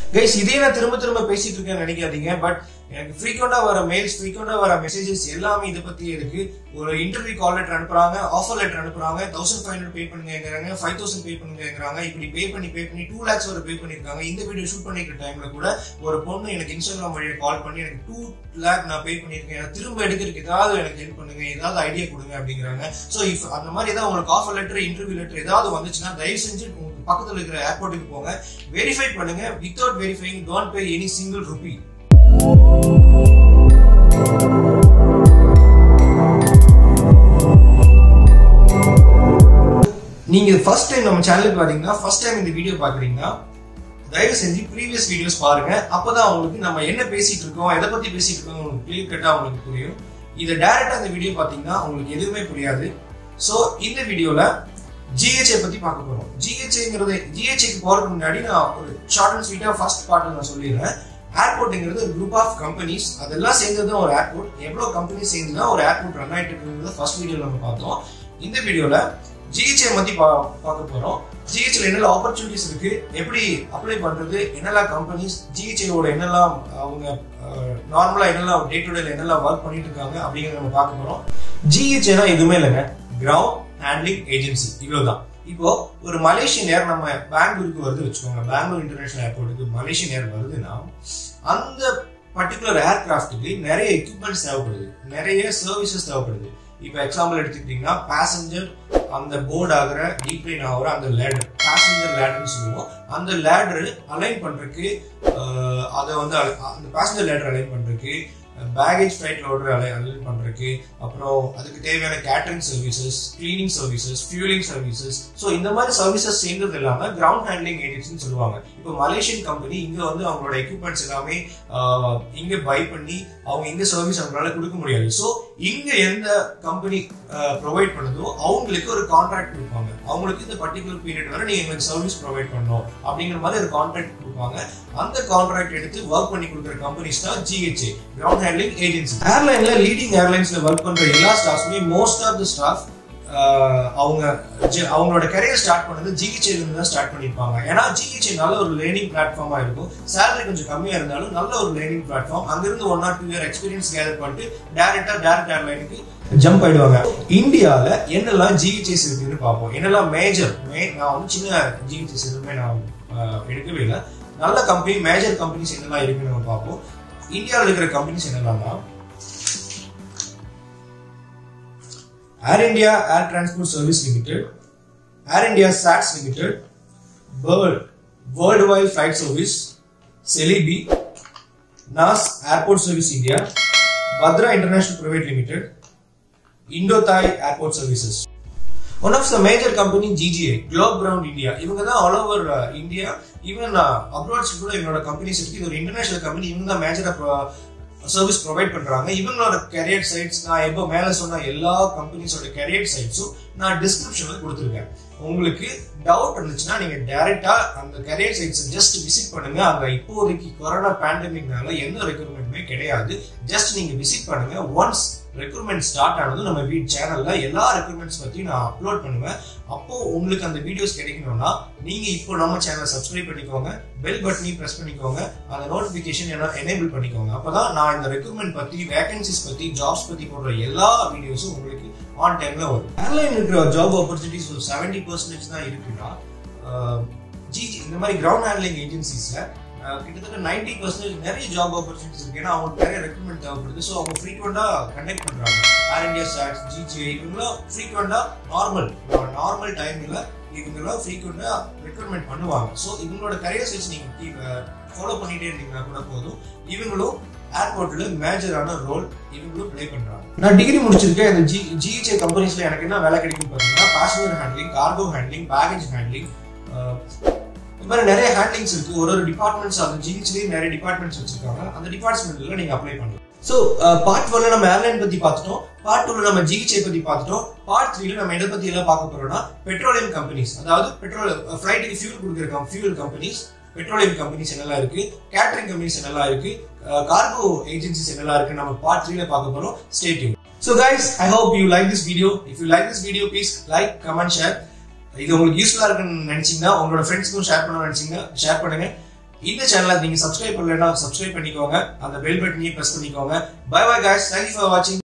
guys இதே நான் திரும்ப திரும்ப பேசிட்டு இருக்கேன்னு நினைக்காதீங்க பட் எனக்கு ஃப்ரீக்வெண்டா வர மெயில்ஸ் ஃப்ரீக்வெண்டா வர மெசேஜஸ் எல்லாமே இதை பத்தி இருக்கு ஒரு இன்டர்வியூ கால் லெட்டர் அனுப்புறாங்க ஆஃபர் லெட்டர் அனுப்புறாங்க தௌசண்ட் ஃபைவ் ஹண்ட்ரட் பே பண்ணுங்கிறாங்க ஃபைவ் தௌசண்ட் பே பண்ணுங்கிறாங்க இப்படி பே பண்ணி பே பண்ணி டூ லேக்ஸ் வரை பே பண்ணிருக்காங்க இந்த வீடியோ ஷூட் பண்ணிருக்க டைம்ல கூட ஒரு பொண்ணு எனக்கு இன்ஸ்டாகிராம் வழியா கால் பண்ணி எனக்கு டூ லேக் நான் பே பண்ணிருக்கேன் எனக்கு திரும்ப எடுக்கிறதுக்கு ஏதாவது எனக்கு ஹெல்ப் பண்ணுங்க ஏதாவது ஐடியா கொடுங்க அப்படிங்கிறாங்க ஸோ இஃப் அந்த மாதிரி ஏதாவது உங்களுக்கு ஆஃபர் லெட்டர் இன்டர்வியூ லெட்டர் ஏதாவது வந்துச்சுன்னா தயவு செஞ்சு உங்களுக்கு பக்கத்துல இருக்கிற ஏர்போர்ட்டுக்கு போங்க வெரிஃபை பண்ணுங்க without verifying don't pay any single rupee நீங்க ஃபர்ஸ்ட் டைம் நம்ம சேனலுக்கு வரீங்கன்னா ஃபர்ஸ்ட் டைம் இந்த வீடியோ பாக்குறீங்கன்னா தயவு செஞ்சு ப்ரீவியஸ் வீடியோஸ் பாருங்க அப்பதான் உங்களுக்கு நம்ம என்ன பேசிட்டு இருக்கோம் எதை பத்தி பேசிட்டு இருக்கோம் உங்களுக்கு கிளியர் கட்டா உங்களுக்கு புரியும் இதை டைரக்டா இந்த வீடியோ பாத்தீங்கன்னா உங்களுக்கு எதுவுமே புரியாது ஸோ இந்த வீடியோல ஜிஹெச்ஐ பத்தி பார்க்க போறோம் ஜிஹெச்ஐங்கிறது ஜிஹெச்ஐக்கு போறதுக்கு முன்னாடி நான் ஒரு ஷார்ட் அண்ட் ஸ்வீட்டா ஃபர்ஸ்ட் பார்ட் நான் சொல்லிடுறேன் ஏர்போர்ட்ங்கிறது ஒரு குரூப் ஆஃப் கம்பெனிஸ் அதெல்லாம் சேர்ந்தது தான் ஒரு ஏர்போர்ட் எவ்வளவு கம்பெனி சேர்ந்து தான் ஒரு ஏர்போர்ட் ரன் ஆயிட்டு இருக்கிறது ஃபர்ஸ்ட் வீடியோ நம்ம பார்த்தோம் இந்த வீடியோல ஜிஹெச்ஐ பத்தி பா- பார்க்க போறோம் ஜிஹெச்ல என்னெல்லாம் ஆப்பர்ச்சுனிட்டிஸ் இருக்கு எப்படி அப்ளை பண்றது என்னெல்லாம் கம்பெனிஸ் ஜிஹெச்ஐயோட என்னெல்லாம் அவங்க நார்மலா என்னெல்லாம் டே டு டேல என்னெல்லாம் ஒர்க் பண்ணிட்டு இருக்காங்க அப்படிங்கறத நம்ம பார்க்க போறோம் ஜிஹெச்ஐனா எதுவுமே இல்லைங்க கிரவுண்ட் ஹேண்ட்லிங் ஏஜென்சி இவ்வளவுதான் இப்போ ஒரு மலேசியன் ஏர் நம்ம பெங்களூருக்கு வருது வச்சுக்கோங்க பெங்களூர் இன்டர்நேஷனல் ஏர்போர்ட்டுக்கு மலேசியன் ஏர் வருதுன்னா அந்த பர்டிகுலர் ஏர்கிராஃப்ட்டுக்கு நிறைய எக்யூப்மெண்ட்ஸ் தேவைப்படுது நிறைய சர்வீசஸ் தேவைப்படுது இப்போ எக்ஸாம்பிள் எடுத்துக்கிட்டீங்கன்னா பேசஞ்சர் அந்த போர்டு ஆகிற டீப்ளைன் ஆகிற அந்த லேடர் பேசஞ்சர் லேடர்னு சொல்லுவோம் அந்த லேடர் அலைன் பண்றதுக்கு அஹ், அதை வந்து அல- அந்த பேசஞ்சர் லேடர் அலைன் பண்றதுக்கு பேகேஜ் ஃபிளைட் லோடர் அலை அலைன் பண்றதுக்கு அப்புறம் அதுக்கு தேவையான catering services cleaning services fueling services so இந்த மாதிரி சர்வீசஸ் சேர்ந்தது இல்லாம கிரவுண்ட் ஹேண்ட்லிங் ஏஜென்சின்னு சொல்லுவாங்க இப்போ மலேசியன் கம்பெனி இங்க வந்து அவங்களோட எக்யூப்மெண்ட்ஸ் எல்லாமே ஆஹ், இங்க பை பண்ணி அவங்க இங்க சர்வீஸ் அவங்களால கொடுக்க முடியாது ஸோ இங்க எந்த கம்பெனி ப்ரொவைட் பண்ணுதோ அவங்களுக்கு ஒரு கான்ட்ராக்ட் கொடுப்பாங்க அவங்களுக்கு இந்த பர்டிகுலர் பீரியட் வரை நீங்க எங்களுக்கு சர்வீஸ் ப்ரொவைட் பண்ணணும் அப்படிங்கிற மாதிரி ஒரு கான்ட்ராக்ட் கொடுப்பாங்க அந்த கான்ட்ராக்ட் எடுத்து ஒர்க் பண்ணி கொடுக்குற கம்பெனிஸ் தான் ஜிஹெச்ஏ கிரவுண்ட் ஹேண்ட்லிங் ஏஜென்சி ஏர்லைன்ல லீடிங் ஏர்லைன்ஸ்ல ஒர்க் பண்ற எல்லா ஸ்டாஃப்ஸுமே மோஸ்ட் ஆஃப் த ஸ்டாஃப் அவங்க ஜி- அவங்களோட கரியர் ஸ்டார்ட் பண்ணது ஜிஹெச்ஏல இருந்து தான் ஸ்டார்ட் பண்ணிருப்பாங்க ஏன்னா ஜிஹெச்ஏ நல்ல ஒரு லேர்னிங் பிளாட்ஃபார்மா இருக்கும் சேலரி கொஞ்சம் கம்மியா இருந்தாலும் நல்ல ஒரு லேர்னிங் பிளாட்ஃபார்ம் அங்கிருந்து one or two year experience gather பண்ணிட்டு டேரக்டா டேரக்ட் ஏர்லைனுக்கு ஜம்ப் ஆயிடுவாங்க இந்தியால என்னெல்லாம் ஜிஹெச்எஸ் இருக்குன்னு பார்ப்போம் என்னெல்லாம் மேஜர் மே நான் வந்து சின்ன ஜிஹெச்எஸ் எதுவுமே நான் ஆஹ், எடுக்கவே இல்லை நல்ல கம்பெனி மேஜர் கம்பெனிஸ் என்னெல்லாம் இருக்குன்னு நம்ம பார்ப்போம் இந்தியாவில் இருக்கிற கம்பெனிஸ் என்னெல்லாம்னா air India air transport service limited air India SATS limited Bird world wide flight service Celebi NAS airport service India Bhadra international private limited Indo Thai airport services one of the major company G G I globe ground India இவங்க தான் all over India even abroads கூட இவங்களோட companies இருக்கு இது ஒரு international company இவங்க தான் மேஜரா service provide பண்றாங்க இவங்களோட கரியர் சைட்ஸ் நான் எப்போ மேல சொன்ன எல்லா கம்பெனிஸோட கரியர் சைட்ஸும் நான் டிஸ்கிரிப்ஷன்ல கொடுத்துருக்கேன் உங்களுக்கு டவுட் இருந்துச்சுன்னா நீங்க டைரக்டா அந்த கரியர் சைட்ஸ் ஜஸ்ட் விசிட் பண்ணுங்க அங்க இப்போதைக்கு கொரோனா பேண்டமிக்னால எந்த ரெக்ரூட்மெண்ட்டுமே கிடையாது ஜஸ்ட் நீங்க விசிட் பண்ணுங்க ஒன்ஸ் ரெக்ரூட்மெண்ட் ஸ்டார்ட் ஆனதும் நம்ம வீட் சேனல்ல எல்லா ரெக்ரூட்மெண்ட்ஸ் பத்தியும் நான் அப்லோட் பண்ணுவேன் அப்போ உங்களுக்கு அந்த வீடியோஸ் கிடைக்கணும்னா நீங்க இப்போ நம்ம சேனலை சப்ஸ்கிரைப் பண்ணிக்கோங்க பெல் பட்டனையும் பிரஸ் பண்ணிக்கோங்க அந்த நோட்டிபிகேஷன் எனேபிள் பண்ணிக்கோங்க அப்பதான் நான் இந்த ரெக்ரூட்மெண்ட் பத்தி வேகன்சிஸ் பத்தி ஜாப்ஸ் பத்தி போடுற எல்லா வீடியோஸும் உங்களுக்கு ஆன் டைம்ல வரும் ஏர்லைன் இருக்கிற ஜாப் ஆப்பர்ச்சுனிட்டிஸ் ஒரு செவன்டி பர்சன்டேஜ் தான் இருக்குன்னா ஜிஜி இந்த மாதிரி கிரவுண்ட் ஹேண்ட்லிங் ஏஜென்சிஸ்ல கிட்டத்தட்ட நைன்டி பர்சன்டேஜ் நிறைய ஜாப் ஆப்பர்ச்சுனிட்டிஸ் இருக்கு ஏன்னா அவங்களுக்கு நிறைய ரெக்ரூட்மெண்ட் தேவைப்படுது ஸோ அவங்க ஃப்ரீக்வெண்டா கண்டக்ட் பண்றாங்க ஏர் இந்தியா சாட்ஸ் ஜிஜிஐ இவங்களும் ஃப்ரீக்வெண்டா நார்மல் நார்மல் டைம்ல இவங்கெல்லாம் ஃப்ரீக்வெண்டா ரெக்ரூட்மெண்ட் பண்ணுவாங்க ஸோ இவங்களோட கரியர் சைஸ் நீங்க ஃபாலோ பண்ணிட்டே இருந்தீங்கன்னா கூட போதும் இவங்களும் ஏர்போர்ட்ல மேஜரான ரோல் இவங்களும் ப்ளே பண்றாங்க நான் டிகிரி முடிச்சிருக்கேன் இந்த ஜி ஜிஹெச்ஏ கம்பெனிஸ்ல எனக்கு என்ன வேலை கிடைக்கும் பார்த்தீங்கன்னா passenger handling cargo handling baggage handling இந்த மாதிரி நிறைய ஹேண்ட்லிங்ஸ் இருக்கு ஒரு ஒரு டிபார்ட்மெண்ட்ஸ் அந்த ஜிஹெச்லேயே நிறைய டிபார்ட்மெண்ட்ஸ் வச்சிருக்காங்க அந்த டிபார்ட்மெண்ட்ல நீங்க அப்ளை பண்ணலாம் ஸோ பார்ட் ஒன்ல நம்ம ஏர்லைன் பத்தி பார்த்துட்டோம் பார்ட் டூல நம்ம ஜிஹெச்ஐ பத்தி பார்த்துட்டோம் பார்ட் த்ரீல நம்ம எதை பத்தி எல்லாம் பார்க்க போறோம்னா பெட்ரோலியம் கம்பெனிஸ் அதாவது பெட்ரோல் ஃபிளைட்டுக்கு ஃபியூல் கொடுக்குற ஃபியூல் கம்பெனிஸ் பெட்ரோலியம் கம்பெனிஸ் என்னெல்லாம் இருக்கு கேட்டரிங் கம்பெனிஸ் என்னெல்லாம் இருக்கு கார்கோ ஏஜென்சிஸ் என்னெல்லாம் இருக்கு நம்ம பார்ட் த்ரீல பார்க்க போறோம் stay tuned so guys I hope you like this video if you like this video please like comment share இது உங்களுக்கு யூஸ்ஃபுல்லா இருக்குன்னு நினைச்சீங்கன்னா உங்களோட ஃப்ரெண்ட்ஸ்க்கும் ஷேர் பண்ண நினைச்சீங்கன்னா ஷேர் பண்ணுங்க இந்த சேனலை நீங்க சப்ஸ்கிரைப் பண்ணலைன்னா சப்ஸ்கிரைப் பண்ணிக்கோங்க அந்த பெல் பட்டனையும் பிரஸ் பண்ணிக்கோங்க bye bye guys thank you for வாட்சிங்